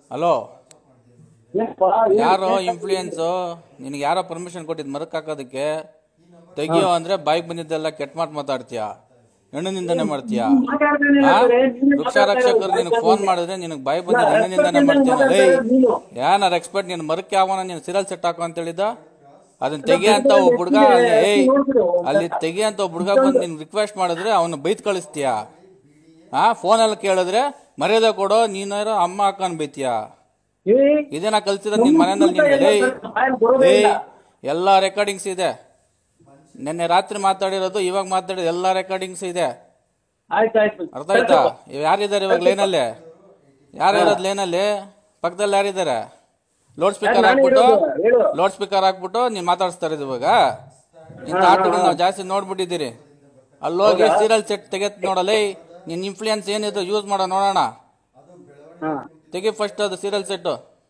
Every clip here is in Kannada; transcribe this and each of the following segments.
ಹಲೋ ಏನಪ್ಪ, ಏನ್ ಯಾರೋ ಇನ್ಫ್ಲೂಯೆನ್ಸು ನಿನಗೆ ಯಾರೋ ಪರ್ಮಿಷನ್ ಕೊಟ್ಟಿದ್ದು ಮರಕ್ ಹಾಕೋದಕ್ಕೆ ತೆಗಿಯೋ ಅಂದ್ರೆ ಬಾಯಿಗೆ ಬಂದಿದ್ದೆಲ್ಲ ಕೆಟ್ಟ ಮಾತು ಮಾತಾಡ್ತೀಯ ಹೆಣ್ಣಿನಿಂದನೇ ಮಾಡ್ತೀಯ ಮಾತಾಡ್ತೀನಿ ಆ? ಅಂದ್ರೆ ನೀನು ವೃಕ್ಷ ರಕ್ಷಕರು ನಿನಗೆ ಫೋನ್ ಮಾಡಿದ್ರೆ ನಿನಗೆ ಬಾಯಿ ಬಂದಿದ್ದು ಹೆಣ್ಣಿನಿಂದನೇ ಮಾಡ್ತೀಯ ಲೇ ಯಾನ ಎಕ್ಸ್ಪರ್ಟ್ ನೀನು ಮರಕ್ಕೆ ಯಾವನ ನೀನು ಸಿರಲ್ ಸೆಟ್ ಹಾಕೋ ಅಂತ ಹೇಳಿದ ಅದನ್ನ ತೆಗಿ ಅಂತ ಒಬ್ಬ ಹುಡುಗ ಅಲ್ಲಿ ಏಯ್ ಅಲ್ಲಿ ತೆಗಿ ಅಂತ ಒಬ್ಬ ಹುಡುಗ ಬಂದು ನೀನು ರಿಕ್ವೆಸ್ಟ್ ಮಾಡಿದ್ರೆ ಅವನು ಬೈತ್ ಕಳಿಸ್ತೀಯ ಆ ಫೋನಲ್ಲಿ ಕೇಳಿದ್ರೆ ಮರ್ಯಾದೆ ಕೊಡೋ ನೀನಾರ ಅಮ್ಮ ಅಕ್ಕನ್ ಬೈತೀಯ ಏ, ಇದೇನಾ ಕಲ್ಸಿರೋದು ನಿನ್ ಮನೆಯಲ್ಲಿ ನಿನ್ಗೆ ಲೇ ಬಾಯಲ್ಲಿ ಬರೋದೇ ಲೇ ಇಲ್ಲ. ಎಲ್ಲ ರೆಕಾರ್ಡಿಂಗ್ಸ್ ಇದೆ ನಿನ್ನೆ ರಾತ್ರಿ ಮಾತಾಡಿರೋದು ಇವಾಗ ಮಾತಾಡಿರೋದು ಎಲ್ಲ ರೆಕಾರ್ಡಿಂಗ್ಸ್ ಇದೆ ಆಯ್ತು ಆಯ್ತು ಅರ್ಥ ಆಯ್ತಾ ಇವ್ ಯಾರಿದ್ದಾರೆ ಇವಾಗ ಲೇನಲ್ಲಿ ಯಾರು ಇರೋದು ಲೇನಲ್ಲಿ ಪಕ್ಕದಲ್ಲಿ ಯಾರಿದ್ದಾರೆ ಲೌಡ್ ಸ್ಪೀಕರ್ ನಾನೇ ಹಾಕ್ಬಿಟ್ಟು ಇರೋದು, ಹೇಳು. ಲೌಡ್ ಸ್ಪೀಕರ್ ಹಾಕ್ಬಿಟ್ಟು ನೀನ್ ಮಾತಾಡಿಸ್ತಾ ಇರೋದು ಇವಾಗ ಇಂಥ ಆಟಗಳು ನಾವು ಜಾಸ್ತಿ ನೋಡ್ಬಿಟ್ಟಿದ್ದೀರಿ ಅಲ್ಲೋಗಿ ಸೀರಿಯಲ್ ಸೆಟ್ ತೆಗೆತ್ ನೋಡಲೇ ನಿನ್ ಇನ್ಫ್ಲೂಯೆನ್ಸ್ ಏನಿದೆ ಯೂಸ್ ಮಾಡೋ ನೋಡೋಣ ಹಾ ತೆಗಿ ಫಸ್ಟ್ ಅದು ಸೀರಿಯಲ್ ಸೆಟ್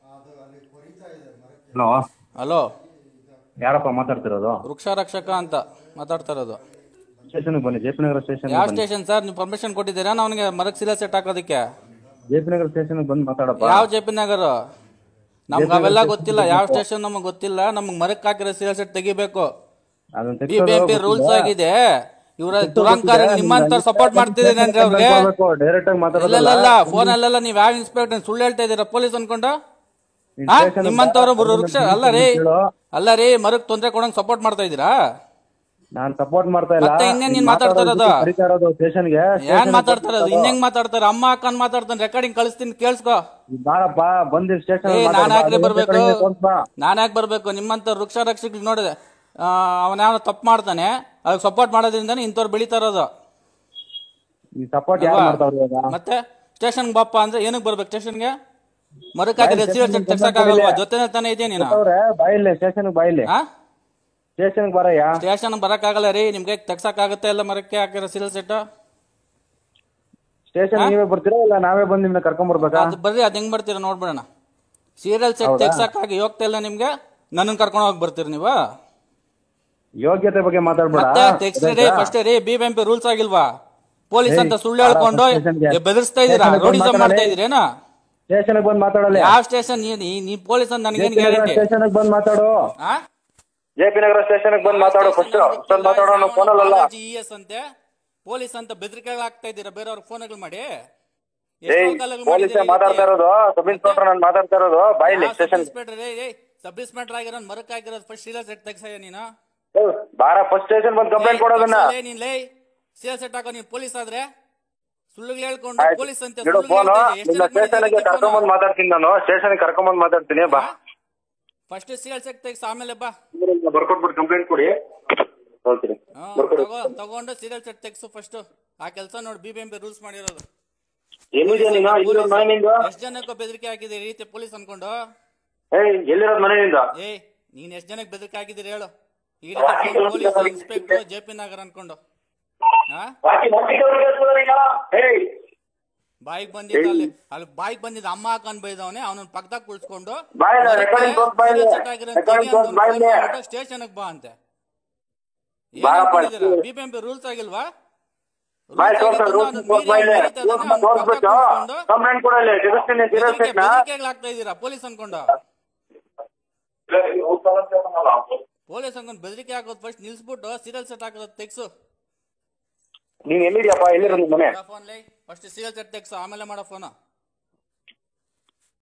ಹಲೋ ಹಲೋ ಯಾರಪ್ಪ ಮಾತಾಡ್ತಿರೋದು ವೃಕ್ಷ ರಕ್ಷಕ ಅಂತ ಮಾತಾಡ್ತಾ ಇರೋದು ಸ್ಟೇಷನ್ಗೆ ಬನ್ನಿ ಜೆ ಪಿ ನಗರ ಸ್ಟೇಷನ್ ಯಾವ ಸ್ಟೇಷನ್ ಸರ್ ನೀವು ಪರ್ಮಿಷನ್ ಕೊಟ್ಟಿದ್ದೀರಾ ಅವನಿಗೆ ಮರಕ್ ಸೀರಿಯಲ್ ಸೆಟ್ ಹಾಕೋದಕ್ಕೆ ಜೆ ಪಿ ನಗರ ಸ್ಟೇಷನ್ಗೆ ಬಂದು ಮಾತಾಡಪ್ಪ ಯಾವ ಜೆ ಪಿ ನಗರ ನಮ್ಗೆ ಅವೆಲ್ಲ ಗೊತ್ತಿಲ್ಲ ಯಾವ ಸ್ಟೇಷನ್ ನಮಗೆ ಗೊತ್ತಿಲ್ಲ ನಮ್ಗೆ ಮರಕ್ ಹಾಕಿರೋ ಸೀರಿಯಲ್ ಸೆಟ್ ತೆಗಿಬೇಕು ಅದನ್ನ ಬಿ ಬಿ ಪಿ ರೂಲ್ಸ್ ಆಗಿದೆ ಇವರ ದುರಂಕಾರ ನಿಮ್ಮಂತ ಸಪೋರ್ಟ್ ಮಾಡ್ತಿದ್ದೀನಿ ಅಂದ್ರೆ ಅವ್ರಿಗೆ ಡೈರೆಕ್ಟ್ ಆಗಿ ಮಾತಾಡೋದು ಇಲ್ಲ ಫೋನ್ ಅಲ್ಲೆಲ್ಲ ನೀವ್ ಯಾವ ಇನ್ಸ್ಪೆಕ್ಟರ್ ಸುಳ್ಳು ಹೇಳ್ತಾ ಇದೀರಾ ಪೊಲೀಸ್ ಅನ್ಕೊಂಡು ಆ? ನಿಮ್ಮಂತವ್ರು ಒಬ್ರು ವೃಕ್ಷ ಅಲ್ಲ ರೀ ಅಲ್ಲ ರೀ ಮರಕ್ ತೊಂದ್ರೆ ಕೊಡಂಗ್ ಸಪೋರ್ಟ್ ಮಾಡ್ತಾ ಇದೀರಾ ನಾನು ಸಪೋರ್ಟ್ ಮಾಡ್ತಾ ಇಲ್ಲ ಮತ್ತೆ ಇನ್ನೇನ್ ನೀನ್ ಮಾತಾಡ್ತಾ ಇರೋದು? ಕರಿತಾ ಇರೋದು ಸ್ಟೇಷನ್ಗೆ ಏನ್ ಮಾತಾಡ್ತಾರ ಇನ್ನೆಂಗ್ ಮಾತಾಡ್ತಾರ ಅಮ್ಮ ಅಕ್ಕನ್ ಮಾತಾಡ್ತಾನೆ ರೆಕಾರ್ಡಿಂಗ್ ಕಳಿಸ್ತೀನಿ ಕೇಳಿಸ್ಕೊ ಬಾರಪ್ಪ ಬಂದಿ ಸ್ಟೇಷನ್ ಏ ನಾನ್ ಯಾಕ್ರಿ ಬರ್ಬೇಕು ನಾನ್ ಯಾಕೆ ಬರ್ಬೇಕು ನಿಮ್ಮಂತ ವೃಕ್ಷ ರಕ್ಷಕ ನೋಡಿದೆ ಅವನ ಯಾವ ತಪ್ಪು ಮಾಡ್ತಾನೆ ಅದಕ್ಕೆ ಸಪೋರ್ಟ್ ಮಾಡೋದ್ರಿಂದಾನೆ ಇಂಥವ್ರು ಬೆಳಿತಾ ಇರೋದು ಈ ಸಪೋರ್ಟ್ ಯಾರು ಮಾಡ್ತಾವ್ರಿ ಇವಾಗ ಮತ್ತೆ ಸ್ಟೇಷನ್ ಬಾಪ ಅಂದ್ರೆ ಏನಕ್ಕೆ ಬರ್ಬೇಕು ಸ್ಟೇಷನ್ಗೆ ಮರಕ್ ಹಾಕಿದ್ರೆ ಸೀರಿಯಲ್ ಸೆಟ್ ತೆಗ್ಸಕ್ಕಾಗಲ್ವಾ ಜೊತೆನೆ ತಾನೇ ಇದೆಯಾ ನೀನು ಅವ್ರೆ ಬಾಯಿಲೆ ಸ್ಟೇಷನ್ಗೆ ಬಾಯಿಲೆ ಆ ಸ್ಟೇಷನ್ಗೆ ಬರಯ್ಯ ಸ್ಟೇಷನ್ ಬರಕ್ಕಾಗಲ್ಲ ರೀ ನಿಮ್ಗೆ ತೆಗ್ಸಕ್ಕಾಗತ್ತೆ ಇಲ್ಲ ಮರಕ್ಕೆ ಹಾಕಿರೋ ಸೀರಿಯಲ್ ಸೆಟ್ ಸ್ಟೇಷನ್ ನೀವೇ ಬರ್ತೀರಾ ಇಲ್ಲ ನಾವೇ ಬಂದು ನಿಮ್ನ ಕರ್ಕೊಂಡ್ ಬರ್ಬೇಕಾ ಅದು ಬರ್ರಿ ಅದ್ ಹೆಂಗ್ ಬರ್ತೀರಾ ನೋಡ್ಬಿಡೋಣ ಸೀರಿಯಲ್ ಸೆಟ್ ತೆಗ್ಸಕ್ಕಾಗಿ ಹೋಗ್ತಾ ಇಲ್ಲ ನಿಮ್ಗೆ ನನ್ನನ್ ಕರ್ಕೊಂಡು ಹೋಗಿ ಬರ್ತೀರಿ ನೀವು ಯೋಗ್ಯತೆ ಬಗ್ಗೆ ಮಾತಾಡ್ಬೇಡ ಮತ್ತೆ ತೆಗ್ಸ್ರಿ ರೀ ಫಸ್ಟ್ ರೀ ಬಿ ಬಿ ರೂಲ್ಸ್ ಆಗಿಲ್ವಾ ಪೊಲೀಸ್ ಅಂತ ಸುಳ್ಳು ಹೇಳ್ಕೊಂಡು ಸ್ಟೇಷನ್ಗೆ. ಏ, ಬೆದರಿಸ್ತಾ ಇದೀರಾ ಸ್ಟೇಷನ್ಗೆ ರೋಡಿಸಮ್ ಬಂದು ಮಾಡ್ತಾ ಇದೀರೇನಾ ಸ್ಟೇಷನ್ಗೆ ಬಂದು ಮಾತಾಡಲ್ಲ ಯಾವ ಸ್ಟೇಷನ್ ನೀ ಪೊಲೀಸ್ ಅಂತ ನನಗೇನ್ ಗ್ಯಾರಂಟಿ ಸ್ಟೇಷನ್ಗೆ ಬಂದು ಮಾತಾಡು ಆ ಜೆ ಪಿ ನಗರ ಸ್ಟೇಷನ್ಗೆ ಬಂದು ಮಾತಾಡು ಫಸ್ಟ್ ಅಷ್ಟೊಂದು ಮಾತಾಡೋಣ ಫೋನಲ್ಲ ಇ ಎಸ್ ಅಂತೆ ಪೊಲೀಸ್ ಅಂತ ಬೆದರಿಕೆಗಳು ಆಗ್ತಾ ಇದ್ದೀರಾ ಬೇರೆಯವ್ರ ಫೋನ್ಗಳು ಮಾಡಿ ಏಯ್ ಪೊಲೀಸೇ ಮಾತಾಡ್ತಾ ಇರೋದು ಸಬ್ ಇನ್ಸ್ಪೆಕ್ಟರ್ ನಾನು ಮಾತಾಡ್ತಾ ಇರೋದು ಬಾಯಿಲಿ ಸ್ಟೇಷನ್ ಸಬ್ ಇನ್ಸ್ಪೆಕ್ಟರ್ ಆಗಿರೋ ಮರಕ್ ಆಗಿರೋದು ಫಸ್ಟ್ ಸೀರಿಯಲ್ ಸೆಟ್ ತೆಗ್ಸಯ್ಯ ನೀನು ಬಾರ ಫಸ್ಟ್ ಸ್ಟೇಷನ್ ಬಂದು ಕಂಪ್ಲೇಂಟ್ ಕೊಡೋದನ್ನ ತೆಗ್ಸಲೇ ನೀನ್ ಲೇ ಸೀರಿಯಲ್ ಸೆಟ್ ಹಾಕೋ ನೀನ್ ಪೊಲೀಸ್ ಆದ್ರೆ ಸುಳ್ಳುಗಳು ಹೇಳ್ಕೊಂಡು ಪೊಲೀಸ್ ಅಂತ ಇಡು ಫೋನು ನಿನ್ನ ಸ್ಟೇಷನ್ಗೆ ಕರ್ಕೊಂಬಂದು ಮಾತಾಡ್ತೀನಿ ನಾನು ಸ್ಟೇಷನ್ಗೆ ಕರ್ಕೊಂಬಂದು ಮಾತಾಡ್ತೀನಿ ಬಾ ಫಸ್ಟ್ ಸೀರಿಯಲ್ ಸೆಟ್ ತೆಗ್ಸ ಆಮೇಲೆ ಬಾ ಬರ್ಕೊಟ್ಬಿಟ್ಟು ಕಂಪ್ಲೇಂಟ್ ಕೊಡಿ ಹೋಗ್ತೀನಿ ಹಾ, ತಗೋ ತಗೊಂಡು ಸೀರಿಯಲ್ ಸೆಟ್ ತೆಗ್ಸು ಫಸ್ಟ್ ಆ ಕೆಲಸ ನೋಡಿ B B M P rules ಮಾಡಿರೋದು ಎಲ್ಲಿದ್ಯಾ ನೀನು ಇಲ್ಲಿರೋದು ಮನೆ ನಿಂದು ಎಷ್ಟ್ ಜನಕ್ಕೂ ಬೆದರಿಕೆ ಹಾಕಿದೆ ಈ ರೀತಿ ಪೊಲೀಸ್ ಅನ್ಕೊಂಡು ಏಯ್ ಎಲ್ಲಿರೋದು ಮನೆ ನಿಂದು ಏಯ್ ನೀನ್ ಎಷ್ಟ್ ಜನಕ್ಕೆ ಬೆದರಿಕೆ ಹಾಕಿದಿರಿ ಹೇಳು ಈ ರೀತಿ police inspector J P Nagar ಅನ್ಕೊಂಡು ಹಾ ಬಾಕಿ ಬಾಕಿ ಅವ್ರಿಗೆ ಹೇಳ್ತಿದಾರೆ ಈಗ. ಏಯ್ ಬಾಯಿಗೆ ಬಂದಿದ್ದ ಅಲ್ಲಿ ಅಲ್ಲಿ ಬಾಯಿಗೆ ಬಂದಿದ್ದ ಅಮ್ಮ ಹಾಕೊಂಡ್ ಬೈದವನೆ ಅವನ ಪಕ್ಕದಾಗ ಕುಳ್ಸ್ಕೊಂಡು ಬಾಯಿಲೆ, recording ತೋರ್ಸ್ ಬಾಯಿಲೆ. recording ತೋರ್ಸ್ ಬಾಯಿಲೆ. ಸ್ಟೇಷನ್ ಬಾ ಅಂತೆ ಬಾರಪ್ಪ. B B M P rules ಆಗಿಲ್ವಾ ಬಾಯ್ ತೋರ್ಸ ರೂಲ್ಸ್ ತೋರ್ಸ್ ಬಾಯಿಲೆ ತೋರ್ಸ್ಬಿಟ್ಟು ಕಂಪ್ಲೇಂಟ್ ಕೊಡಲ್ಲ ಜಗಸ್ತೀನಿ ಸೀರಿಯಸ್ ಸೆಟ್ನ ಆಗ್ತಾ ಇದೀರಾ ಪೊಲೀಸ್ ಅನ್ಕೊಂಡು ಪೊಲೀಸ್ ಅನ್ಕೊಂಡು ಬೆದರಿಕೆ ಹಾಕೋದು ಫಸ್ಟ್ ನಿಲ್ಸ್ಬಿಟ್ಟು ಸೀರಿಯಲ್ ಸೆಟ್ ಹಾಕೋದು ತೆಗ್ಸು ನೀನ್ ಎಲ್ಲಿದ್ಯಪ್ಪ ಎಲ್ಲಿರೋದು ನಿಮ್ ಮನೆ ಫೋನ್ ಲೈ ಫಸ್ಟ್ ಸೀರಿಯಲ್ ಸೆಟ್ ತೆಗ್ಸು ಆಮೇಲೆ ಮಾಡೋ ಫೋನು